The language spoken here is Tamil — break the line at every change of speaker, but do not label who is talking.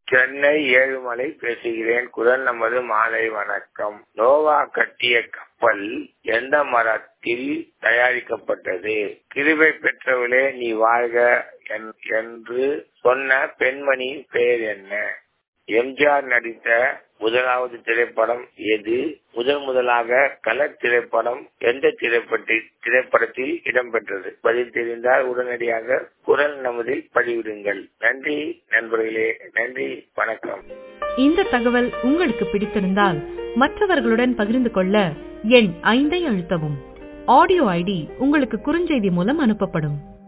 சென்னை ஏழுமலை பேசுகிறேன் குரல் நமது மாலை வணக்கம் நோவா கட்டிய கப்பல் எந்த மரத்தில் தயாரிக்கப்பட்டது கிருபை பெற்றவளே நீ வாழ்க என்- என்று சொன்ன பெண்மணியின் பெயர் என்ன எம்ஜிஆர் நடித்த முதலாவது திரைப்படம் எது முதல் முதலாக கலர் திரைப்படம் எந்த திரைப்படத்தில் திரைப்படத்தில் இடம்பெற்றது பதில் தெரிந்தால் உடனடியாக குரல் நமதில் பதிவிடுங்கள் நன்றி நண்பர்களே நன்றி வணக்கம்
இந்த தகவல் உங்களுக்கு பிடித்திருந்தால் மற்றவர்களுடன் பகிர்ந்து கொள்ள எண் ஐந்தை அழுத்தவும் ஆடியோ ஐடி உங்களுக்கு குறுஞ்செய்தி மூலம் அனுப்பப்படும்